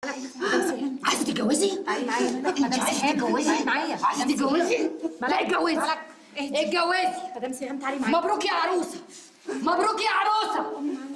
عايزه تتجوزي؟ تعالي معايا انت عايزه تتجوزي؟ معايا عايزه تتجوزي؟ لا اتجوزي اتجوزي مدام سهام تعالي معايا مبروك يا عروسه مبروك يا عروسه